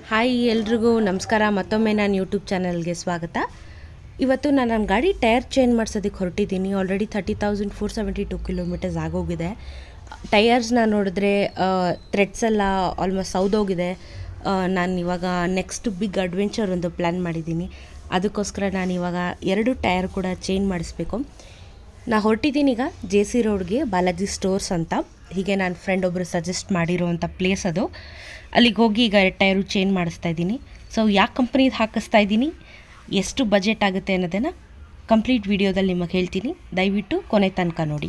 Hi ಎಲ್ರಿಗೂ ನಮಸ್ಕಾರ ಮತ್ತೊಮ್ಮೆ ನಾನು ಯೂಟ್ಯೂಬ್ ಚಾನಲ್ಗೆ ಸ್ವಾಗತ ಇವತ್ತು ನಾನು ನನ್ನ ಗಾಡಿ ಟೈರ್ ಚೇಂಜ್ ಮಾಡಿಸೋದಕ್ಕೆ ಹೊರಟಿದ್ದೀನಿ already thirty thousand four seventy two kilometres ಆಗೋಗಿದೆ ಟೈರ್ಸ್ನ ನೋಡಿದ್ರೆ ಥ್ರೆಡ್ಸ್ ಎಲ್ಲ ಆಲ್ಮೋಸ್ಟ್ ಸೌದೋಗಿದೆ ನಾನು ಇವಾಗ ನೆಕ್ಸ್ಟ್ ಬಿಗ್ ಅಡ್ವೆಂಚರ್ ಒಂದು ಪ್ಲ್ಯಾನ್ ಮಾಡಿದ್ದೀನಿ ಅದಕ್ಕೋಸ್ಕರ ನಾನು ಇವಾಗ ಎರಡು ಟೈರ್ ಕೂಡ ಚೇಂಜ್ ಮಾಡಿಸ್ಬೇಕು ನಾ ಹೊರಟಿದ್ದೀನಿ ಈಗ ಜೆ ಸಿ ರೋಡ್ಗೆ ಬಾಲಾಜಿ ಸ್ಟೋರ್ಸ್ ಅಂತ ಹೀಗೆ ನನ್ನ ಫ್ರೆಂಡ್ ಒಬ್ಬರು ಸಜೆಸ್ಟ್ ಮಾಡಿರೋವಂಥ ಪ್ಲೇಸ್ ಅದು ಅಲ್ಲಿಗೆ ಹೋಗಿ ಈಗ ಟೈರು ಚೇಂಜ್ ಮಾಡಿಸ್ತಾ ಇದ್ದೀನಿ ಸೊ ಯಾವ ಕಂಪ್ನಿದು ಹಾಕಿಸ್ತಾ ಇದ್ದೀನಿ ಎಷ್ಟು ಬಜೆಟ್ ಆಗುತ್ತೆ ಅನ್ನೋದನ್ನು ಕಂಪ್ಲೀಟ್ ವಿಡಿಯೋದಲ್ಲಿ ನಿಮಗೆ ಹೇಳ್ತೀನಿ ದಯವಿಟ್ಟು ಕೊನೆ ತನಕ ನೋಡಿ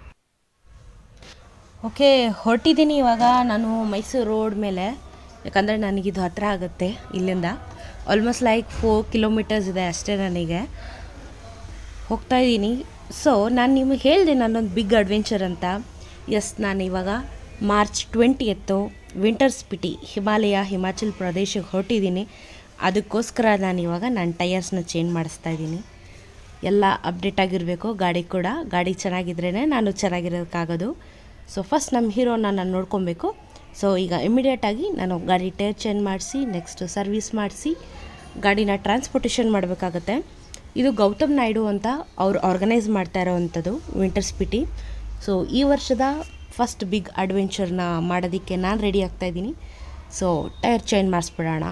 ಓಕೆ ಹೊರಟಿದ್ದೀನಿ ಇವಾಗ ನಾನು ಮೈಸೂರು ರೋಡ್ ಮೇಲೆ ಯಾಕಂದರೆ ನನಗಿದು ಹತ್ತಿರ ಆಗುತ್ತೆ ಇಲ್ಲಿಂದ ಆಲ್ಮೋಸ್ಟ್ ಲೈಕ್ ಫೋರ್ ಕಿಲೋಮೀಟರ್ಸ್ ಇದೆ ಅಷ್ಟೇ ನನಗೆ ಹೋಗ್ತಾ ಇದ್ದೀನಿ ಸೊ ನಾನು ನಿಮಗೆ ಹೇಳಿದೆ ನಾನೊಂದು ಬಿಗ್ ಅಡ್ವೆಂಚರ್ ಅಂತ ಎಸ್ ನಾನು ಇವಾಗ March twenty eight winter Spiti Himalaya Himachal ಪ್ರದೇಶಕ್ಕೆ ಹೊರಟಿದ್ದೀನಿ ಅದಕ್ಕೋಸ್ಕರ ನಾನು ಇವಾಗ ನನ್ನ ಟೈರ್ಸ್ನ ಚೇಂಜ್ ಮಾಡಿಸ್ತಾ ಇದ್ದೀನಿ ಎಲ್ಲ ಅಪ್ಡೇಟ್ ಆಗಿರಬೇಕು ಗಾಡಿ ಕೂಡ ಗಾಡಿ ಚೆನ್ನಾಗಿದ್ರೇ ನಾನು ಚೆನ್ನಾಗಿರೋಕ್ಕಾಗೋದು ಸೊ ಫಸ್ಟ್ ನಮ್ಮ ಹೀರೋನ ನಾನು ನೋಡ್ಕೊಬೇಕು ಸೊ ಈಗ ಇಮಿಡಿಯೇಟಾಗಿ ನಾನು ಗಾಡಿ ಟೈರ್ ಚೇಂಜ್ ಮಾಡಿಸಿ ನೆಕ್ಸ್ಟ್ ಸರ್ವಿಸ್ ಮಾಡಿಸಿ ಗಾಡಿನ ಟ್ರಾನ್ಸ್ಪೋರ್ಟೇಷನ್ ಮಾಡಬೇಕಾಗತ್ತೆ ಇದು ಗೌತಮ್ ನಾಯ್ಡು ಅಂತ ಅವ್ರು ಆರ್ಗನೈಸ್ ಮಾಡ್ತಾ ಇರೋವಂಥದ್ದು ವಿಂಟರ್ ಸ್ಪಿಟಿ ಸೊ ಈ ವರ್ಷದ ಫಸ್ಟ್ ಬಿಗ್ ಅಡ್ವೆಂಚರ್ನ ಮಾಡೋದಕ್ಕೆ ನಾನು ರೆಡಿ ಆಗ್ತಾ ಇದ್ದೀನಿ ಸೊ ಟೈರ್ ಚೇಂಜ್ ಮಾಡಿಸ್ಬಿಡೋಣ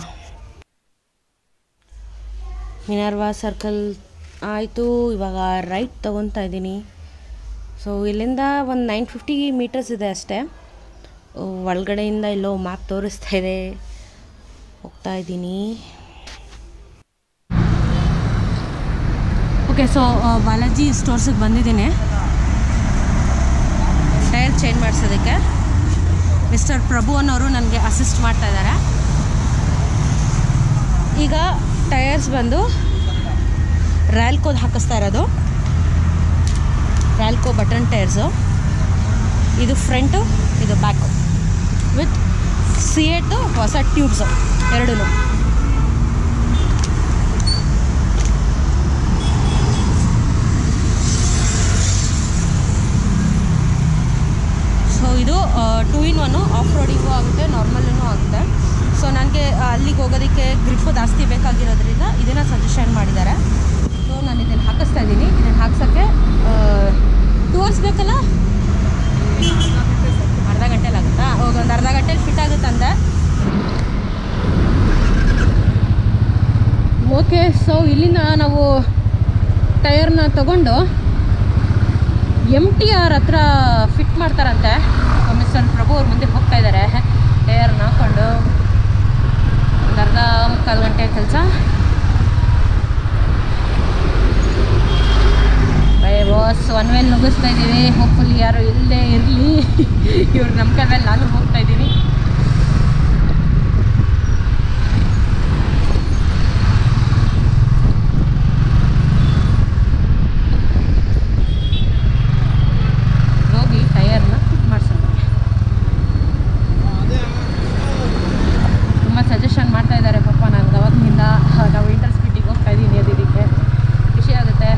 ಮಿನರ್ವಾ ಸರ್ಕಲ್ ಆಯಿತು ಇವಾಗ ರೈಟ್ ತೊಗೊತಾ ಇದ್ದೀನಿ ಸೊ ಇಲ್ಲಿಂದ ಒಂದು ನೈನ್ ಫಿಫ್ಟಿ ಮೀಟರ್ಸ್ ಇದೆ ಅಷ್ಟೇ ಒಳಗಡೆಯಿಂದ ಎಲ್ಲೋ ಮ್ಯಾಪ್ ತೋರಿಸ್ತಾ ಇದೆ ಹೋಗ್ತಾ ಇದ್ದೀನಿ ಓಕೆ ಸೊ ಬಾಲಾಜಿ ಸ್ಟೋರ್ಸಿಗೆ ಬಂದಿದ್ದೀನಿ ಟೈರ್ ಚೇಂಜ್ ಮಾಡಿಸೋದಕ್ಕೆ ಮಿಸ್ಟರ್ ಪ್ರಭು ಅನ್ನೋರು ನನಗೆ ಅಸಿಸ್ಟ್ ಮಾಡ್ತಾ ಇದ್ದಾರೆ ಈಗ ಟೈರ್ಸ್ ಬಂದು ರ್ಯಾಲ್ಕೋದು ಹಾಕಿಸ್ತಾ ಇರೋದು ರ್ಯಾಲ್ಕೋ ಬಟನ್ ಟೈರ್ಸು ಇದು ಫ್ರಂಟು ಇದು ಬ್ಯಾಕು ವಿತ್ ಸಿ ಎಟ್ಟು ಹೊಸ ಟ್ಯೂಬ್ಸು ಎರಡೂ ಸೊ ಇದು two in one off roading ಆಗುತ್ತೆ ನಾರ್ಮಲ್ಲೂ ಆಗುತ್ತೆ ಸೊ ನನಗೆ ಅಲ್ಲಿಗೆ ಹೋಗೋದಕ್ಕೆ ಗ್ರಿಪ್ಪು ಜಾಸ್ತಿ ಬೇಕಾಗಿರೋದ್ರಿಂದ ಇದನ್ನು ಸಜೆಷನ್ ಮಾಡಿದ್ದಾರೆ ಸೊ ನಾನು ಇದನ್ನು ಹಾಕಿಸ್ತಾ ಇದ್ದೀನಿ ಇದನ್ನು ಹಾಕ್ಸೋಕ್ಕೆ ಟೂ ಅವರ್ಸ್ ಬೇಕಲ್ಲ ಅರ್ಧ ಗಂಟೆಲಿ ಆಗುತ್ತಾ ಹೋಗಿ ಒಂದು ಅರ್ಧ ಗಂಟೆಲಿ ಫಿಟ್ ಆಗುತ್ತಂದೆ ಓಕೆ ಸೊ ಇಲ್ಲಿಂದ ನಾವು ಟೈರ್ನ ತಗೊಂಡು ಎಮ್ ಟಿ ಆರ್ ಹತ್ರ ಫಿಟ್ ಮಾಡ್ತಾರಂತೆ ಮಿಸ್ಟರ್ ಪ್ರಭು ಅವ್ರ ಮುಂದೆ ಹೋಗ್ತಾ ಇದ್ದಾರೆ ಟೈರ್ನ ಹಾಕ್ಕೊಂಡು ಒಂದು ಅರ್ಧ ಮುಕ್ಕಾಲು ಗಂಟೆ ಕೆಲಸ ಬೈ ಬಾಸ್ ಒನ್ ವೇಲ್ ನುಗ್ಗಿಸ್ತಾ ಇದ್ದೀವಿ ಹೋಪ್ಫುಲಿ ಯಾರು ಇಲ್ಲೇ ಇರಲಿ ಇವ್ರು ನಮ್ಮ ಕೈ ಮೇಲೆ ನಾನು ಹೋಗ್ತಾ ಇದ್ದೀನಿ ಹೋಗಿ ಟೈರ್ನ ಫಿಟ್ ಮಾಡಿಸೋಣ ತುಂಬ ಸಜೆಷನ್ ಮಾಡ್ತಾ ಇದ್ದಾರೆ ಪಾಪ ನನಗೆ ಅವಾಗಿನಿಂದ ನಾವು ವಿಂಟರ್ ಸ್ಪೀಟಿಗೆ ಹೋಗ್ತಾ ಇದ್ದೀನಿ ಅದಕ್ಕೆ ಖುಷಿ ಆಗುತ್ತೆ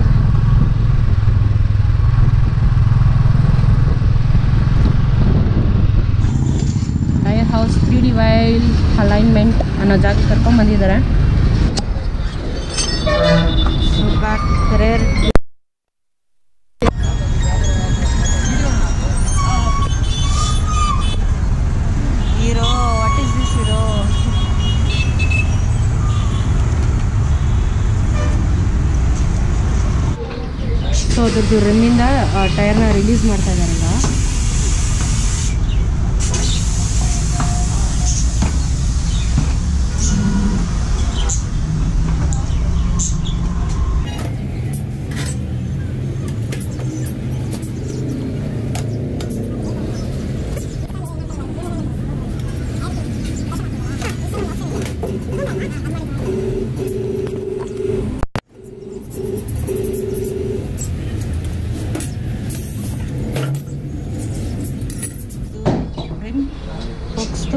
tyre house three D wheel alignment ಅನ್ನೋ ಜಾಗ ಕರ್ಕೊಂಡ್ಬಂದಿದ್ದಾರೆ back rear hero what is this hero so ಅದ್ರದ್ದು ರಿಮ್ಮಿಂದ ಟೈರ್ನ ರಿಲೀಸ್ ಮಾಡ್ತಾ ಇದ್ದಾರೆ ಈಗ ರಿಮ್ ಹೋಗಿಸ್ತು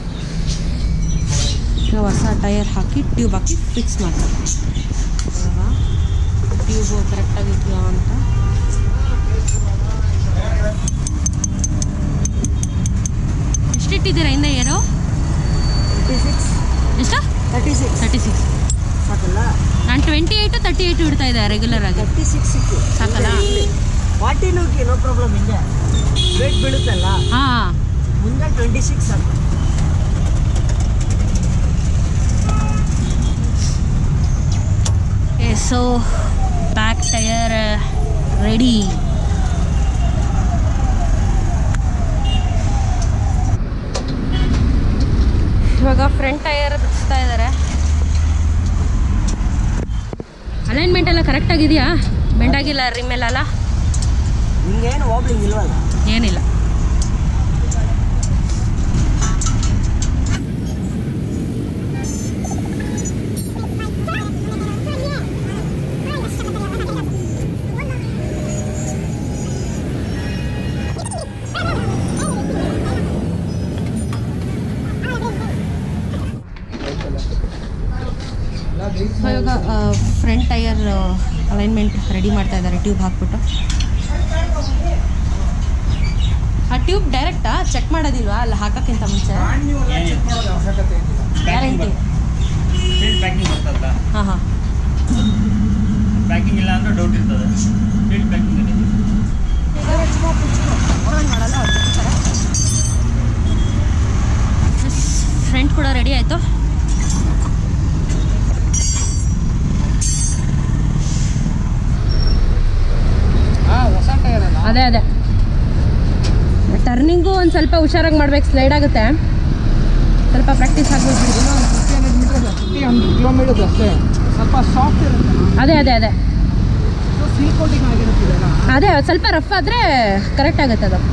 ಈಗ ಹೊಸ ಟೈರ್ ಹಾಕಿ ಟ್ಯೂಬ್ ಹಾಕಿ ಫಿಕ್ಸ್ ಮಾಡ್ತಾರೆ ಟ್ಯೂಬು ಕರೆಕ್ಟಾಗಿದೆಯಾ ಅಂತ ಎಷ್ಟಿಟ್ಟಿದ್ದೀರಾ ಹಿಂದೆ ಏನು ಫಿಸಿಕ್ಸ್ ಎಷ್ಟು ತರ್ಟಿ ಸಿಕ್ಸ್ ತರ್ಟಿ ಸಿಕ್ಸ್ ಸಾಕಲ್ಲ ನಾನು ಟ್ವೆಂಟಿ ಏಯ್ಟು ತರ್ಟಿ ಏಯ್ಟು ಇಡ್ತಾ ಇದ್ದೆ ರೆಗ್ಯುಲರ್ ಆಗಿ ತರ್ಟಿ ಸಿಕ್ಸ್ ಸಿಕ್ಕು ಸಾಕಲ್ಲ? ಫಾರ್ಟಿನೂ ನೋ ಪ್ರಾಬ್ಲಮ್ ಹಿಂದೆ ವೇಟ್ ಬೀಳುತ್ತಲ್ಲ ಹಾಂ ಮುಂದೆ ಟ್ವೆಂಟಿ ಸಿಕ್ಸ್ ಸಾಕು ಸೊ ಬ್ಯಾಕ್ ಟಯರ್ ರೆಡಿ ಇವಾಗ ಫ್ರಂಟ್ ಟಯರ್ ಬಿಡಿಸ್ತಾ ಇದ್ದಾರೆ ಅಲೈನ್ಮೆಂಟ್ ಎಲ್ಲ ಕರೆಕ್ಟ್ ಆಗಿದೆಯಾ ಬೆಂಡಾಗಿಲ್ಲ ರಿಮೇಲಲ್ಲ ಹಿಂಗೇನು ವಾಬ್ಲಿಂಗ್ ಇಲ್ವಲ್ಲ ಏನಿಲ್ಲ ಸೊ ಇವಾಗ ಫ್ರಂಟ್ ಟೈರ್ ಅಲೈನ್ಮೆಂಟ್ ರೆಡಿ ಮಾಡ್ತಾ ಇದ್ದಾರೆ ಟ್ಯೂಬ್ ಹಾಕ್ಬಿಟ್ಟು ಆ ಟ್ಯೂಬ್ ಡೈರೆಕ್ಟಾ ಚೆಕ್ ಮಾಡೋದಿಲ್ವಾ ಅಲ್ಲಿ ಹಾಕೋಕ್ಕಿಂತ ಮುಂಚೆ ಗ್ಯಾರಂಟಿ ಫೀಲ್ಡ್ ಪ್ಯಾಕಿಂಗ್ ಬರ್ತಲ್ಲ ಹಾಂ ಹಾಂ ಪ್ಯಾಕಿಂಗ್ ಇಲ್ಲ ಅಂದ್ರೆ ಡೌಟ್ ಇರ್ತದೆ ಫೀಲ್ಡ್ ಪ್ಯಾಕಿಂಗ್ ಇದೆ ಫ್ರಂಟ್ ಕೂಡ ರೆಡಿ ಆಯಿತು ಹೊಸ ಟೈರ್ ಅಲ್ಲ ಅದೇ ಅದೇ ಟರ್ನಿಂಗು ಒಂದು ಸ್ವಲ್ಪ ಹುಷಾರಾಗಿ ಮಾಡ್ಬೇಕು ಸ್ಲೈಡ್ ಆಗುತ್ತೆ ಸ್ವಲ್ಪ ಪ್ರಾಕ್ಟೀಸ್ ಆಗಬೇಕು ಫಿಫ್ಟಿ ಹಂಡ್ರೆಡ್ ಕಿಲೋಮೀಟರ್ ಅಷ್ಟೇ ಸ್ವಲ್ಪ ಸಾಫ್ಟ್ ಇರುತ್ತೆ ಅದೇ ಅದೇ ಅದೇ ಸೀಲ್ ಕೋಟಿಂಗ್ ಆಗಿರುತ್ತಿದೆಲ್ಲ ಅದೇ ಒಂದ್ ಸ್ವಲ್ಪ ರಫ್ ಆದರೆ ಕರೆಕ್ಟ್ ಆಗುತ್ತೆ ಅದು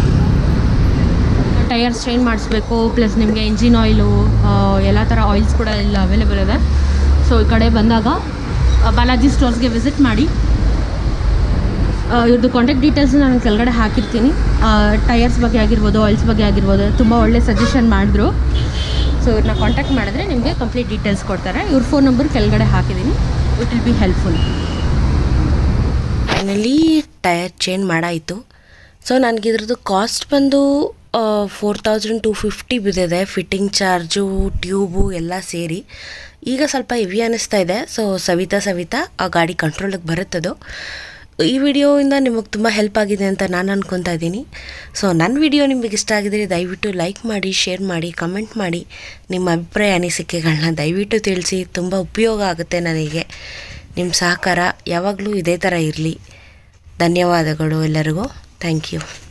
ಟೈರ್ಸ್ ಚೇಂಜ್ ಮಾಡಿಸ್ಬೇಕು ಪ್ಲಸ್ ನಿಮಗೆ ಇಂಜಿನ್ ಆಯಿಲು ಎಲ್ಲ ಥರ ಆಯಿಲ್ಸ್ ಕೂಡ ಇಲ್ಲ ಅವೈಲೇಬಲ್ ಇದೆ ಸೊ ಈ ಕಡೆ ಬಂದಾಗ ಆ, ಬಾಲಾಜಿ ಸ್ಟೋರ್ಸ್ಗೆ ವಿಸಿಟ್ ಮಾಡಿ ಆ, ಇವ್ರದ್ದು ಕಾಂಟ್ಯಾಕ್ಟ್ ಡೀಟೇಲ್ಸ್ ನಾನು ಕೆಳಗಡೆ ಹಾಕಿರ್ತೀನಿ ಟೈರ್ಸ್ ಬಗ್ಗೆ ಆಗಿರ್ಬೋದು ಆಯಿಲ್ಸ್ ಬಗ್ಗೆ ಆಗಿರ್ಬೋದು ತುಂಬ ಒಳ್ಳೆ ಸಜೆಷನ್ ಮಾಡಿದ್ರು ಸೊ ಇವ್ರನ್ನ ಕಾಂಟ್ಯಾಕ್ಟ್ ಮಾಡಿದ್ರೆ ನಿಮಗೆ ಕಂಪ್ಲೀಟ್ ಡೀಟೇಲ್ಸ್ ಕೊಡ್ತಾರೆ ಇವ್ರ ಫೋನ್ ನಂಬರ್ ಕೆಳಗಡೆ ಹಾಕಿದ್ದೀನಿ it will be helpful finally tyre change ಮಾಡಾಯಿತು ಸೊ ನನಗೆ ಇದ್ರದ್ದು ಕಾಸ್ಟ್ ಬಂದು ಫೋರ್ ತೌಸಂಡ್ ಟು ಫಿಫ್ಟಿ ಬಿದ್ದಿದೆ ಫಿಟ್ಟಿಂಗ್ ಚಾರ್ಜು ಟ್ಯೂಬು ಎಲ್ಲ ಸೇರಿ ಈಗ ಸ್ವಲ್ಪ ಹೆವಿ ಅನ್ನಿಸ್ತಾ ಇದೆ ಸೊ ಸವಿತಾ ಸವಿತಾ ಆ ಗಾಡಿ ಕಂಟ್ರೋಲಿಗೆ ಬರುತ್ತದು ಈ ವಿಡಿಯೋಯಿಂದ ನಿಮಗೆ ತುಂಬ ಹೆಲ್ಪ್ ಆಗಿದೆ ಅಂತ ನಾನು ಅನ್ಕೊತಾ ಇದ್ದೀನಿ ಸೊ ನನ್ನ ವಿಡಿಯೋ ನಿಮಗೆ ಇಷ್ಟ ಆಗಿದ್ರೆ ದಯವಿಟ್ಟು ಲೈಕ್ ಮಾಡಿ ಶೇರ್ ಮಾಡಿ ಕಮೆಂಟ್ ಮಾಡಿ ನಿಮ್ಮ ಅಭಿಪ್ರಾಯ ಅನಿಸಿಕೆಗಳನ್ನ ದಯವಿಟ್ಟು ತಿಳಿಸಿ ತುಂಬ ಉಪಯೋಗ ಆಗುತ್ತೆ ನನಗೆ ನಿಮ್ಮ ಸಹಕಾರ ಯಾವಾಗಲೂ ಇದೇ ಥರ ಇರಲಿ ಧನ್ಯವಾದಗಳು ಎಲ್ಲರಿಗೂ ಥ್ಯಾಂಕ್ ಯು